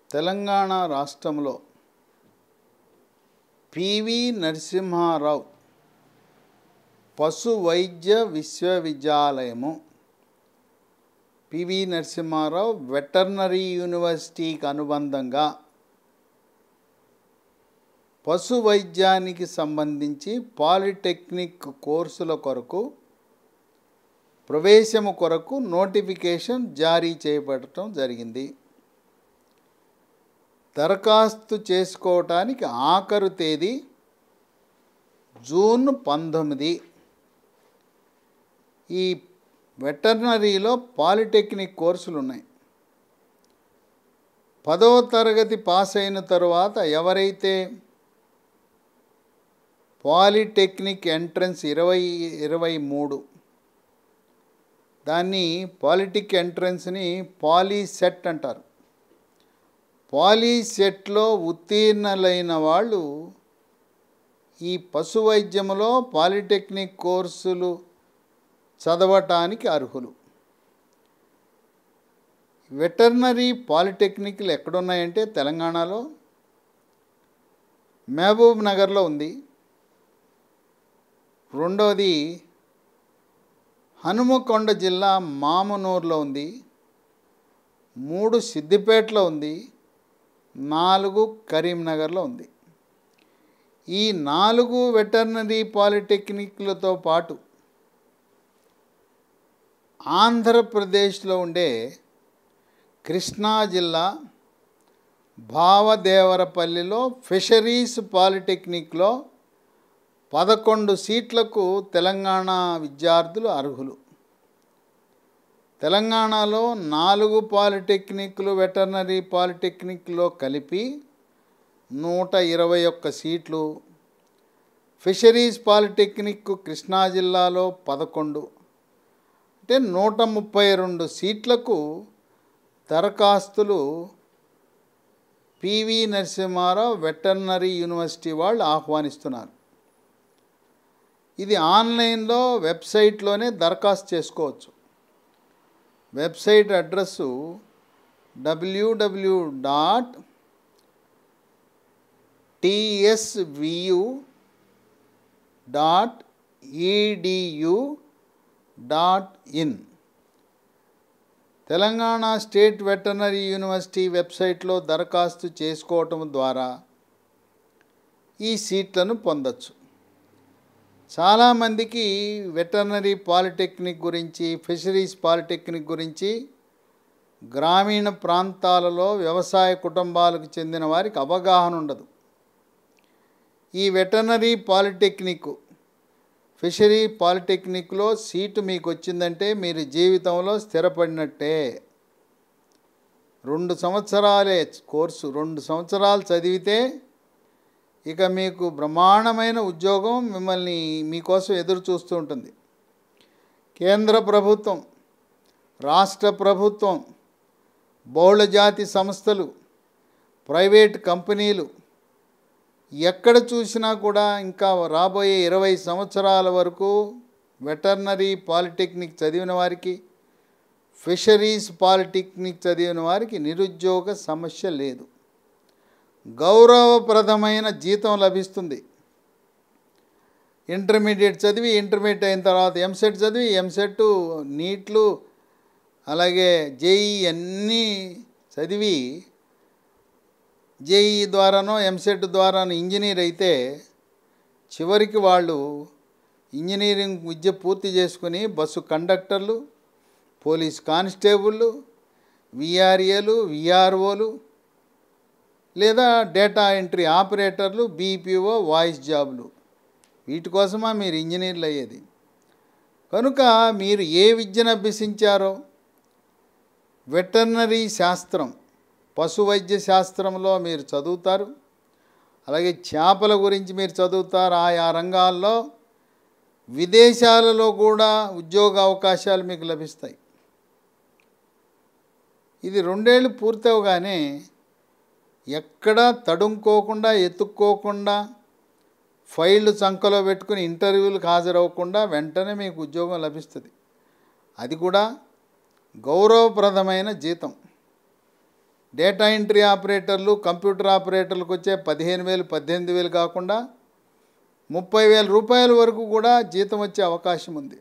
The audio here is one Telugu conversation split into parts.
తెలంగాణ రాష్ట్రంలో పివి నరసింహారావు పశు వైద్య విశ్వవిద్యాలయము పివి నరసింహారావు వెటర్నరీ యూనివర్సిటీకి అనుబంధంగా పశు వైద్యానికి సంబంధించి పాలిటెక్నిక్ కోర్సుల కొరకు ప్రవేశము కొరకు నోటిఫికేషన్ జారీ చేయబడటం జరిగింది దరఖాస్తు చేసుకోవటానికి ఆఖరు తేదీ జూన్ పంతొమ్మిది ఈ వెటర్నరీలో పాలిటెక్నిక్ కోర్సులు ఉన్నాయి పదవ తరగతి పాస్ అయిన తరువాత ఎవరైతే పాలిటెక్నిక్ ఎంట్రన్స్ ఇరవై ఇరవై మూడు దాన్ని పాలిటిక్ ఎంట్రన్స్ని పాలీసెట్ అంటారు పాలీసెట్లో ఉత్తీర్ణులైన వాళ్ళు ఈ పశు వైద్యంలో పాలిటెక్నిక్ కోర్సులు చదవటానికి అర్హులు వెటర్నరీ పాలిటెక్నిక్లు ఎక్కడున్నాయంటే తెలంగాణలో మహబూబ్ నగర్లో ఉంది రెండవది హనుమకొండ జిల్లా మామనూరులో ఉంది మూడు సిద్దిపేటలో ఉంది నాలుగు కరీంనగర్లో ఉంది ఈ నాలుగు వెటర్నరీ పాలిటెక్నిక్లతో పాటు ఆంధ్రప్రదేశ్లో ఉండే కృష్ణా జిల్లా భావదేవరపల్లిలో ఫిషరీస్ పాలిటెక్నిక్లో పదకొండు సీట్లకు తెలంగాణ విద్యార్థులు అర్హులు తెలంగాణలో నాలుగు పాలిటెక్నిక్లు వెటర్నరీ పాలిటెక్నిక్లో కలిపి నూట ఇరవై ఒక్క సీట్లు ఫిషరీస్ పాలిటెక్నిక్ కృష్ణా జిల్లాలో పదకొండు అంటే నూట ముప్పై రెండు సీట్లకు దరఖాస్తులు పివి నరసింహారావు వెటర్నరీ యూనివర్సిటీ వాళ్ళు ఆహ్వానిస్తున్నారు ఇది ఆన్లైన్లో వెబ్సైట్లోనే దరఖాస్తు చేసుకోవచ్చు website address WWW dot TSVU dot EDU dot in Telangana state veterinary university వెబ్సైట్లో దరఖాస్తు చేసుకోవటం ద్వారా ఈ సీట్లను పొందొచ్చు చాలామందికి వెటర్నరీ పాలిటెక్నిక్ గురించి ఫిషరీస్ పాలిటెక్నిక్ గురించి గ్రామీణ ప్రాంతాలలో వ్యవసాయ కుటుంబాలకు చెందిన వారికి అవగాహన ఉండదు ఈ వెటర్నరీ పాలిటెక్నిక్ ఫిషరీ పాలిటెక్నిక్లో సీటు మీకు వచ్చిందంటే మీరు జీవితంలో స్థిరపడినట్టే రెండు సంవత్సరాలే కోర్సు రెండు సంవత్సరాలు చదివితే ఇక మీకు బ్రహ్మాండమైన ఉద్యోగం మిమ్మల్ని మీకోసం ఎదురు చూస్తూ ఉంటుంది కేంద్ర ప్రభుత్వం రాష్ట్ర ప్రభుత్వం బహుళజాతి సంస్థలు ప్రైవేట్ కంపెనీలు ఎక్కడ చూసినా కూడా ఇంకా రాబోయే ఇరవై సంవత్సరాల వరకు వెటర్నరీ పాలిటెక్నిక్ చదివిన వారికి ఫిషరీస్ పాలిటెక్నిక్ చదివిన వారికి నిరుద్యోగ సమస్య లేదు గౌరవప్రదమైన జీతం లభిస్తుంది ఇంటర్మీడియట్ చదివి ఇంటర్మీడియట్ అయిన తర్వాత ఎంసెట్ చదివి ఎంసెట్ నీట్లు అలాగే జేఈ అన్నీ చదివి జేఈ ద్వారానో ఎంసెట్ ద్వారానో ఇంజనీర్ అయితే చివరికి వాళ్ళు ఇంజనీరింగ్ విద్య పూర్తి చేసుకుని బస్సు కండక్టర్లు పోలీస్ కానిస్టేబుళ్ళు విఆర్ఏలు విఆర్ఓలు లేదా డేటా ఎంట్రీ ఆపరేటర్లు బీపీఓ వాయిస్ జాబ్లు వీటి కోసమా మీరు ఇంజనీర్లు అయ్యేది కనుక మీరు ఏ విద్యను అభ్యసించారో వెటర్నరీ శాస్త్రం పశు వైద్య శాస్త్రంలో మీరు చదువుతారు అలాగే చేపల గురించి మీరు చదువుతారు ఆయా రంగాల్లో విదేశాలలో కూడా ఉద్యోగ అవకాశాలు మీకు లభిస్తాయి ఇది రెండేళ్ళు పూర్తవగానే ఎక్కడా తడుముకోకుండా ఎత్తుక్కోకుండా ఫైళ్ళు చంకలో పెట్టుకుని ఇంటర్వ్యూలకు హాజరవ్వకుండా వెంటనే మీకు ఉద్యోగం లభిస్తుంది అది కూడా గౌరవప్రదమైన జీతం డేటా ఎంట్రీ ఆపరేటర్లు కంప్యూటర్ ఆపరేటర్లకు వచ్చే పదిహేను వేలు పద్దెనిమిది వేలు కాకుండా ముప్పై వేల రూపాయల వరకు కూడా జీతం వచ్చే అవకాశం ఉంది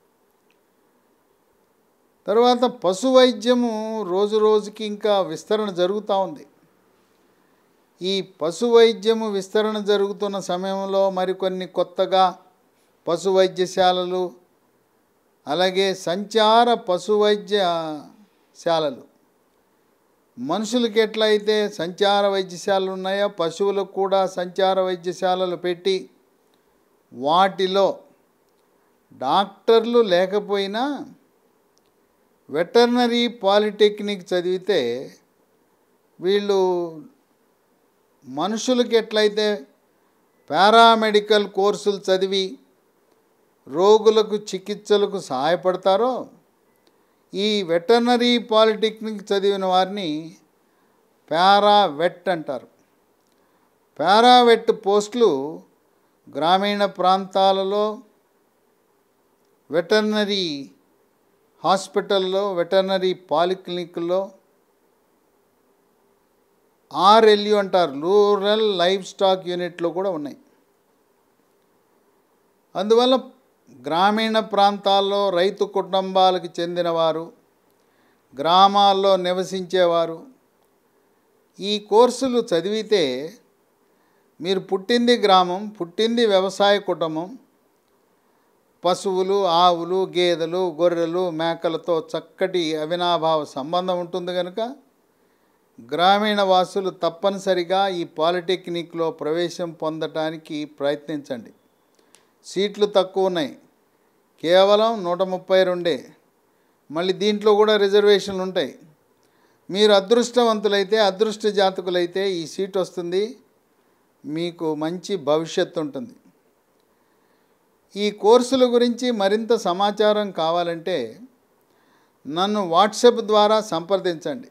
తర్వాత పశు వైద్యము రోజు రోజుకి ఇంకా విస్తరణ జరుగుతూ ఉంది ఈ పశు వైద్యము విస్తరణ జరుగుతున్న సమయంలో మరికొన్ని కొత్తగా పశు వైద్యశాలలు అలాగే సంచార పశు వైద్యశాలలు మనుషులకి ఎట్లయితే సంచార వైద్యశాలలు ఉన్నాయో పశువులకు కూడా సంచార వైద్యశాలలు పెట్టి వాటిలో డాక్టర్లు లేకపోయినా వెటర్నరీ పాలిటెక్నిక్ చదివితే వీళ్ళు మనుషులకి ఎట్లయితే పారామెడికల్ కోర్సులు చదివి రోగులకు చికిత్సలకు సహాయపడతారో ఈ వెటర్నరీ పాలిటెక్నిక్ చదివిన వారిని పారావెట్ అంటారు పారావెట్ పోస్టులు గ్రామీణ ప్రాంతాలలో వెటర్నరీ హాస్పిటల్లో వెటర్నరీ పాలిక్లినిక్లో ఆర్ఎల్యు అంటారు రూరల్ లైఫ్ స్టాక్ యూనిట్లో కూడా ఉన్నాయి అందువల్ల గ్రామీణ ప్రాంతాల్లో రైతు కుటుంబాలకు చెందినవారు గ్రామాల్లో నివసించేవారు ఈ కోర్సులు చదివితే మీరు పుట్టింది గ్రామం పుట్టింది వ్యవసాయ కుటుంబం పశువులు ఆవులు గేదెలు గొర్రెలు మేకలతో చక్కటి అవినాభావ సంబంధం ఉంటుంది కనుక గ్రామీణ వాసులు తప్పనిసరిగా ఈ పాలిటెక్నిక్లో ప్రవేశం పొందటానికి ప్రయత్నించండి సీట్లు తక్కువ ఉన్నాయి కేవలం నూట ముప్పై రెండే మళ్ళీ దీంట్లో కూడా రిజర్వేషన్లు ఉంటాయి మీరు అదృష్టవంతులైతే అదృష్ట జాతకులైతే ఈ సీట్ వస్తుంది మీకు మంచి భవిష్యత్తు ఉంటుంది ఈ కోర్సుల గురించి మరింత సమాచారం కావాలంటే నన్ను వాట్సాప్ ద్వారా సంప్రదించండి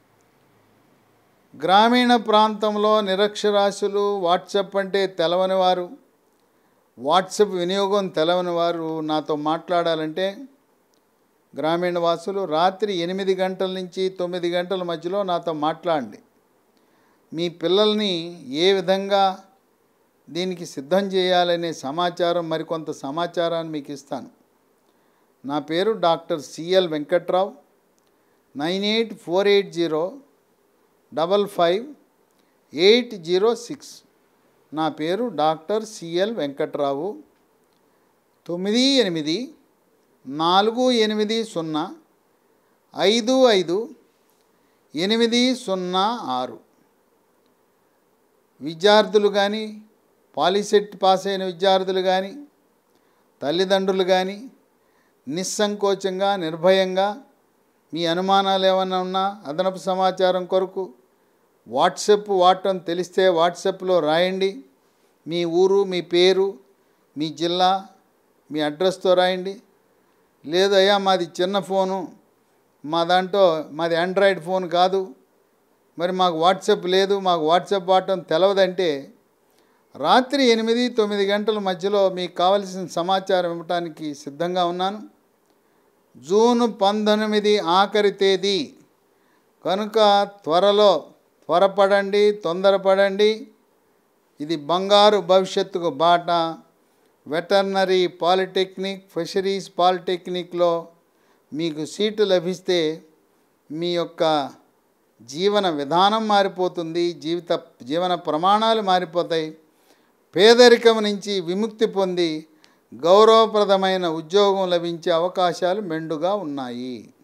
గ్రామీణ ప్రాంతంలో నిరక్షరాస్యులు వాట్సాప్ అంటే తెలవని వారు వాట్సాప్ వినియోగం తెలవని వారు నాతో మాట్లాడాలంటే గ్రామీణ వాసులు రాత్రి ఎనిమిది గంటల నుంచి తొమ్మిది గంటల మధ్యలో నాతో మాట్లాడండి మీ పిల్లల్ని ఏ విధంగా దీనికి సిద్ధం చేయాలనే సమాచారం మరికొంత సమాచారాన్ని మీకు ఇస్తాను నా పేరు doctor CL Venkatrao nine eight four eight zero double five eight zero six నా పేరు డాక్టర్ సిఎల్ వెంకట్రావు తొమ్మిది ఎనిమిది నాలుగు ఎనిమిది సున్నా ఐదు ఐదు ఎనిమిది సున్నా ఆరు విద్యార్థులు కానీ పాలిసెట్ పాస్ అయిన విద్యార్థులు కానీ తల్లిదండ్రులు కానీ నిస్సంకోచంగా నిర్భయంగా మీ అనుమానాలు ఏమైనా ఉన్నా అదనపు సమాచారం కొరకు వాట్సప్ వాడటం తెలిస్తే వాట్సాప్లో రాయండి మీ ఊరు మీ పేరు మీ జిల్లా మీ అడ్రస్తో రాయండి లేదయ్యా మాది చిన్న ఫోను మా దాంట్లో మాది ఆండ్రాయిడ్ ఫోన్ కాదు మరి మాకు వాట్సాప్ లేదు మాకు వాట్సాప్ వాడటం తెలవదంటే రాత్రి ఎనిమిది తొమ్మిది గంటల మధ్యలో మీకు కావలసిన సమాచారం ఇవ్వటానికి సిద్ధంగా ఉన్నాను జూన్ పంతొమ్మిది ఆఖరి తేదీ కనుక త్వరలో త్వరపడండి తొందరపడండి ఇది బంగారు భవిష్యత్తుకు బాట వెటర్నరీ పాలిటెక్నిక్ ఫిషరీస్ పాలిటెక్నిక్లో మీకు సీటు లభిస్తే మీ యొక్క జీవన విధానం మారిపోతుంది జీవిత జీవన ప్రమాణాలు మారిపోతాయి పేదరికం నుంచి విముక్తి పొంది గౌరవప్రదమైన ఉద్యోగం లభించే అవకాశాలు మెండుగా ఉన్నాయి